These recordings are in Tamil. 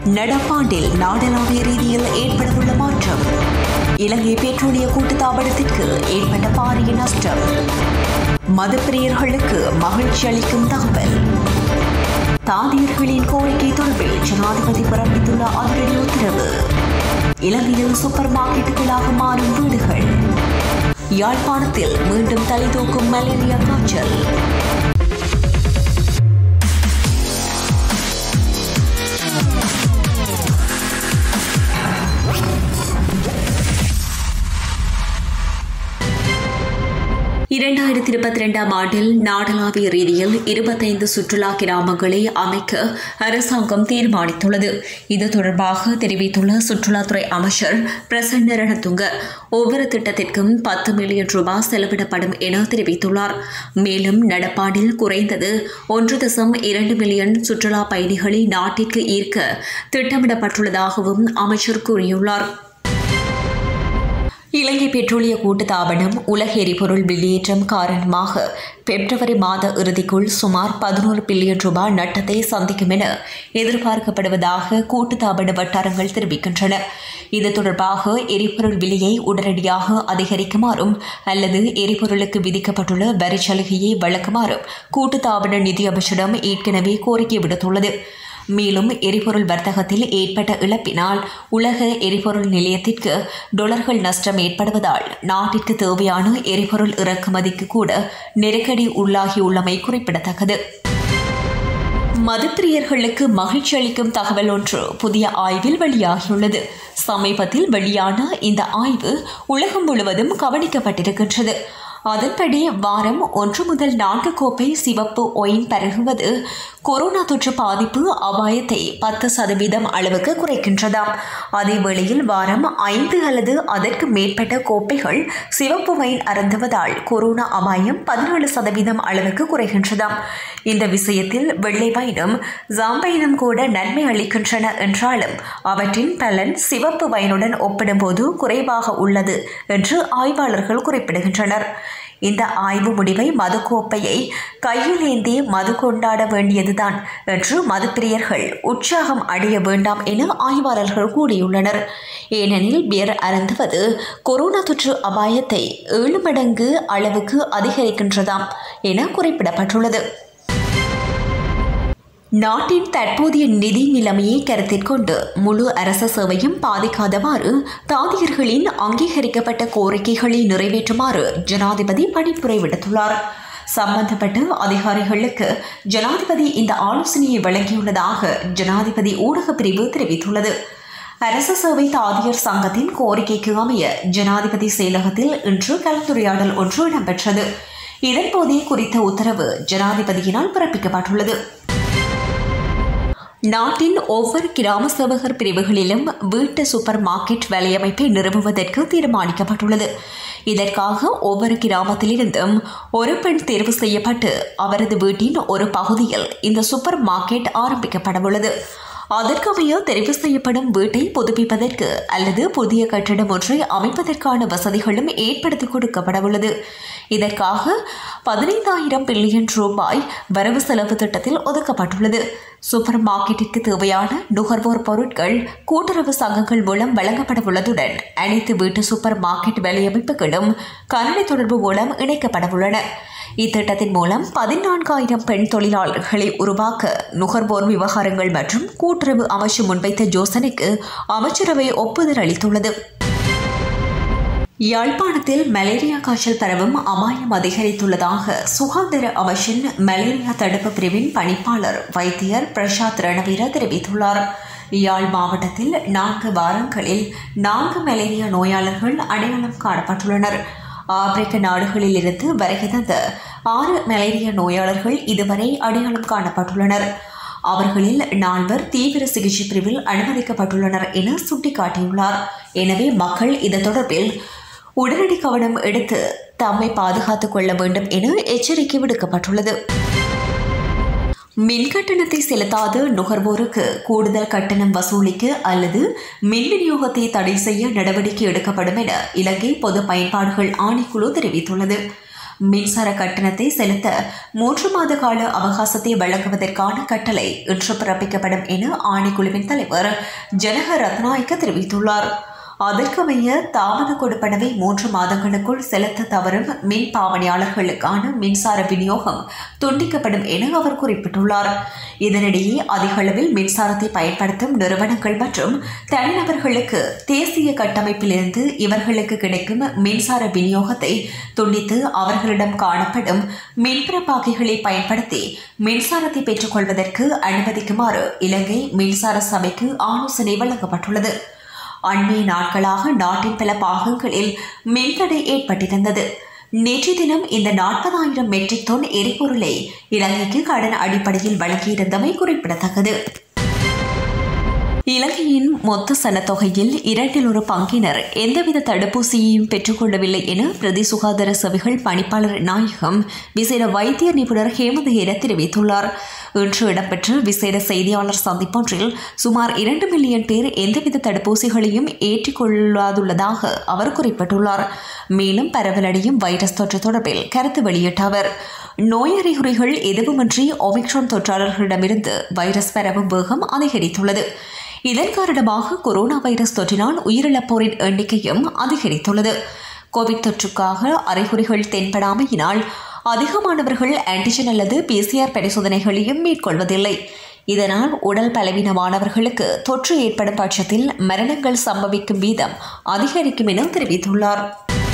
நடப்பாண்டில் நாடளாவிய ரீதியில் ஏற்படவுள்ள மாற்றம் இலங்கை பெட்ரோலிய கூட்டுத்தாபனத்திற்கு ஏற்பட்ட பாரிய நஷ்டம் மதுப்பிரியர்களுக்கு மகிழ்ச்சி அளிக்கும் தகவல் தாதியர்களின் கோரிக்கை தொடர்பில் ஜனாதிபதி பிறப்பித்துள்ள அதிரடி உத்தரவு இலங்கையில் சூப்பர் மார்க்கெட்டுகளாக மாறும் வீடுகள் யாழ்ப்பாணத்தில் மீண்டும் தலை தூக்கும் மலேரியா காய்ச்சல் இரண்டாயிரத்தி இருபத்தி ரெண்டாம் ஆண்டில் நாடளாவிய ரீதியில் இருபத்தைந்து சுற்றுலா கிராமங்களை அமைக்க அரசாங்கம் தீர்மானித்துள்ளது இது தொடர்பாக தெரிவித்துள்ள சுற்றுலாத்துறை அமைச்சர் பிரசன்ன ரணதுங்க ஒவ்வொரு திட்டத்திற்கும் பத்து மில்லியன் ரூபாய் செலவிடப்படும் என தெரிவித்துள்ளார் மேலும் நடப்பாண்டில் குறைந்தது ஒன்று தசம் இரண்டு மில்லியன் சுற்றுலா பயணிகளை நாட்டிற்கு ஈர்க்க திட்டமிடப்பட்டுள்ளதாகவும் அமைச்சர் கூறியுள்ளார் இலங்கை பெட்ரோலிய கூட்டுத்தாபனம் உலக எரிபொருள் வெளியேற்றம் காரணமாக பிப்ரவரி மாத இறுதிக்குள் சுமார் பதினோரு பில்லியன் ரூபாய் நட்டத்தை சந்திக்கும் என எதிர்பார்க்கப்படுவதாக கூட்டுத்தாபன வட்டாரங்கள் தெரிவிக்கின்றன இது தொடர்பாக எரிபொருள் விலையை உடனடியாக அதிகரிக்குமாறும் அல்லது எரிபொருளுக்கு விதிக்கப்பட்டுள்ள வரி சலுகையை வழங்குமாறும் கூட்டுத்தாபன நிதி அமைச்சிடம் ஏற்கனவே கோரிக்கை விடுத்துள்ளது மேலும் எரிபொருள் வர்த்தகத்தில் ஏற்பட்ட இழப்பினால் உலக எரிபொருள் நிலையத்திற்கு டொலர்கள் நஷ்டம் ஏற்படுவதால் நாட்டிற்கு தேவையான எரிபொருள் இறக்குமதிக்கு கூட நெருக்கடி உள்ளாகியுள்ளமை குறிப்பிடத்தக்கது மதுப்பிரியர்களுக்கு மகிழ்ச்சி அளிக்கும் தகவல் ஒன்று புதிய ஆய்வில் வெளியாகியுள்ளது சமீபத்தில் வெளியான இந்த ஆய்வு உலகம் முழுவதும் கவனிக்கப்பட்டிருக்கின்றது அதன்படி வாரம் ஒன்று முதல் நான்கு கோப்பை சிவப்பு ஒயின் பருகுவது கொரோனா தொற்று பாதிப்பு அபாயத்தை பத்து சதவீதம் அளவுக்கு குறைக்கின்றதாம் அதே வேளையில் வாரம் ஐந்து அல்லது அதற்கு மேற்பட்ட கோப்பைகள் சிவப்பு ஒயின் அருந்துவதால் கொரோனா அபாயம் பதினேழு சதவீதம் அளவுக்கு குறைகின்றதாம் இந்த விஷயத்தில் வெள்ளை வைனும் ஜாம்பைனும் கூட நன்மை அளிக்கின்றன என்றாலும் அவற்றின் பலன் சிவப்பு வைனுடன் ஒப்பிடும்போது குறைவாக உள்ளது என்று ஆய்வாளர்கள் குறிப்பிடுகின்றனர் இந்த ஆய்வு முடிவை மதுக்கோப்பையை கையில் ஏந்தி மது கொண்டாட வேண்டியதுதான் என்று மதுப்பிரியர்கள் உற்சாகம் அடைய வேண்டாம் என ஆய்வாளர்கள் கூறியுள்ளனர் ஏனெனில் பியர் அருந்துவது கொரோனா தொற்று அபாயத்தை ஏழு மடங்கு அளவுக்கு அதிகரிக்கின்றதாம் என குறிப்பிடப்பட்டுள்ளது நாட்டின் தற்போதைய நிதி நிலைமையை கருத்தில் கொண்டு முழு அரச சேவையும் பாதிக்காதவாறு தாதியர்களின் அங்கீகரிக்கப்பட்ட கோரிக்கைகளை நிறைவேற்றுமாறு ஜனாதிபதி பணிப்புரை விடுத்துள்ளார் சம்பந்தப்பட்ட அதிகாரிகளுக்கு ஜனாதிபதி இந்த ஆலோசனையை வழங்கியுள்ளதாக ஜனாதிபதி ஊடகப் பிரிவு தெரிவித்துள்ளது அரச சேவை தாதியர் சங்கத்தின் கோரிக்கைக்கு அமைய ஜனாதிபதி செயலகத்தில் இன்று கலந்துரையாடல் ஒன்று இடம்பெற்றது இதன்போதே குறித்த உத்தரவு ஜனாதிபதியினால் பிறப்பிக்கப்பட்டுள்ளது நாட்டின் ஒவ்வொரு கிராம சேவகர் பிரிவுகளிலும் வீட்டு சூப்பர் மார்க்கெட் வலையமைப்பை நிறுவுவதற்கு தீர்மானிக்கப்பட்டுள்ளது இதற்காக ஒவ்வொரு கிராமத்திலிருந்தும் ஒரு பெண் தேர்வு செய்யப்பட்டு அவரது வீட்டின் ஒரு பகுதியில் இந்த சூப்பர் மார்க்கெட் ஆரம்பிக்கப்படவுள்ளது அதற்கமைய தெரிவு செய்யப்படும் வீட்டை புதுப்பிப்பதற்கு அல்லது புதிய கட்டிடம் ஒன்றை அமைப்பதற்கான வசதிகளும் ஏற்படுத்தி கொடுக்கப்படவுள்ளது இதற்காக பதினைந்தாயிரம் பில்லியன் ரூபாய் வரவு செலவு திட்டத்தில் ஒதுக்கப்பட்டுள்ளது சூப்பர் மார்க்கெட்டிற்கு தேவையான நுகர்வோர் பொருட்கள் கூட்டுறவு சங்கங்கள் மூலம் வழங்கப்படவுள்ளதுடன் அனைத்து வீட்டு சூப்பர் மார்க்கெட் வேலையமைப்புகளும் கணனி தொடர்பு மூலம் இணைக்கப்படவுள்ளன இத்திட்டத்தின் மூலம் பதினான்காயிரம் பெண் தொழிலாளர்களை உருவாக்க நுகர்வோர் விவகாரங்கள் மற்றும் கூட்டுறவு அமைச்சு முன்வைத்த யோசனைக்கு அமைச்சரவை ஒப்புதல் அளித்துள்ளது யாழ்ப்பாணத்தில் மலேரியா காய்ச்சல் பரவும் அபாயம் அதிகரித்துள்ளதாக சுகாதார அமைச்சின் மலேரியா தடுப்பு பிரிவின் பணிப்பாளர் வைத்தியர் பிரசாத் ரணவீர தெரிவித்துள்ளார் யாழ் மாவட்டத்தில் நான்கு வாரங்களில் நான்கு மலேரியா நோயாளர்கள் அடையாளம் காணப்பட்டுள்ளனர் ஆப்பிரிக்க நாடுகளில் இருந்து வருகை தந்த ஆறு மலேரியா நோயாளர்கள் இதுவரை அடையாளம் காணப்பட்டுள்ளனர் அவர்களில் நால்வர் தீவிர சிகிச்சை பிரிவில் அனுமதிக்கப்பட்டுள்ளனர் என சுட்டிக்காட்டியுள்ளார் எனவே மக்கள் இது தொடர்பில் உடனடி கவனம் எடுத்து தம்மை பாதுகாத்துக் கொள்ள வேண்டும் என எச்சரிக்கை விடுக்கப்பட்டுள்ளது மின் கட்டணத்தை செலுத்தாத நுகர்வோருக்கு கூடுதல் கட்டணம் வசூலிக்க அல்லது மின் விநியோகத்தை தடை செய்ய நடவடிக்கை எடுக்கப்படும் என இலங்கை பொது பயன்பாடுகள் ஆணைக்குழு தெரிவித்துள்ளது மின்சார கட்டணத்தை செலுத்த மூன்று மாத கால அவகாசத்தை வழங்குவதற்கான கட்டளை இன்று பிறப்பிக்கப்படும் என ஆணைக்குழுவின் தலைவர் ஜனக ரத்நாயக்க தெரிவித்துள்ளார் அதற்கமைய தாமத கொடுப்பனவை மூன்று மாதங்களுக்குள் செலுத்த தவறும் மின் பாவனையாளர்களுக்கான மின்சார விநியோகம் துண்டிக்கப்படும் என அவர் குறிப்பிட்டுள்ளார் இதனிடையே அதிக அளவில் மின்சாரத்தை பயன்படுத்தும் நிறுவனங்கள் மற்றும் தனிநபர்களுக்கு தேசிய கட்டமைப்பிலிருந்து இவர்களுக்கு கிடைக்கும் மின்சார விநியோகத்தை துண்டித்து அவர்களிடம் காணப்படும் மின்புறப்பாக்கிகளை பயன்படுத்தி மின்சாரத்தை பெற்றுக்கொள்வதற்கு அனுமதிக்குமாறு இலங்கை மின்சார சபைக்கு ஆலோசனை வழங்கப்பட்டுள்ளது அண்மைய நாட்களாக நாட்டின் பல பாகங்களில் மின்தடை ஏற்பட்டிருந்தது நேற்று தினம் இந்த நாற்பதாயிரம் மெட்ரிக் டன் எரிபொருளை இலங்கைக்கு கடன் அடிப்படையில் வழங்கியிருந்தமை குறிப்பிடத்தக்கது இலங்கையின் மொத்த சனத்தொகையில் இரண்டில் ஒரு பங்கினர் எந்தவித தடுப்பூசியையும் பெற்றுக்கொள்ளவில்லை என பிரதி சுகாதார சபைகள் பணிப்பாளர் நாயகம் விசேட வைத்திய நிபுணர் ஹேமந்தேர தெரிவித்துள்ளார் இன்று இடம்பெற்ற விசேட செய்தியாளர் சந்திப்பொன்றில் சுமார் இரண்டு மில்லியன் பேர் எந்தவித தடுப்பூசிகளையும் ஏற்றுக்கொள்ளாதுள்ளதாக அவர் குறிப்பிட்டுள்ளார் மேலும் பரவலடையும் வைரஸ் தொற்று தொடர்பில் கருத்து வெளியிட்ட அவர் நோய் அறிகுறிகள் எதுவுமின்றி ஒமிக்ரான் தொற்றாளர்களிடமிருந்து வைரஸ் பரவும் வேகம் அதிகரித்துள்ளது இதன் காரணமாக கொரோனா வைரஸ் தொற்றினால் உயிரிழப்போரின் எண்ணிக்கையும் அதிகரித்துள்ளது கோவிட் தொற்றுக்காக அறிகுறிகள் தென்படாமையினால் அதிகமானவர்கள் ஆன்டிஜன் அல்லது பிசிஆர் பரிசோதனைகளையும் மேற்கொள்வதில்லை இதனால் உடல் பலவீனமானவர்களுக்கு தொற்று ஏற்படும் பட்சத்தில் மரணங்கள் சம்பவிக்கும் வீதம் அதிகரிக்கும் என தெரிவித்துள்ளார்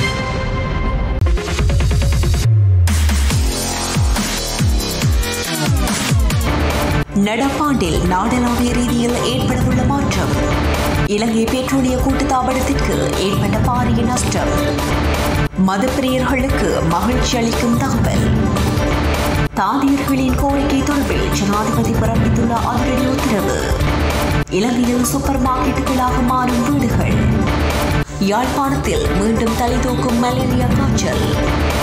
நடப்பாண்டில் நாடளாவிய ரீதியில் ஏற்படவுள்ள மாற்றம் இலங்கை பெட்ரோலிய கூட்டுத்தாபனத்திற்கு ஏற்பட்ட பாரிய நஷ்டம் மதுப்பிரியர்களுக்கு மகிழ்ச்சி அளிக்கும் தகவல் தாதியர்களின் கோரிக்கை தொடர்பில் ஜனாதிபதி பிறப்பித்துள்ள அதிரடி உத்தரவு இலங்கையில் சூப்பர் மார்க்கெட்டுகளாக மாறும் வீடுகள் யாழ்ப்பாணத்தில் மீண்டும் தலை தூக்கும் மலேரியா காய்ச்சல்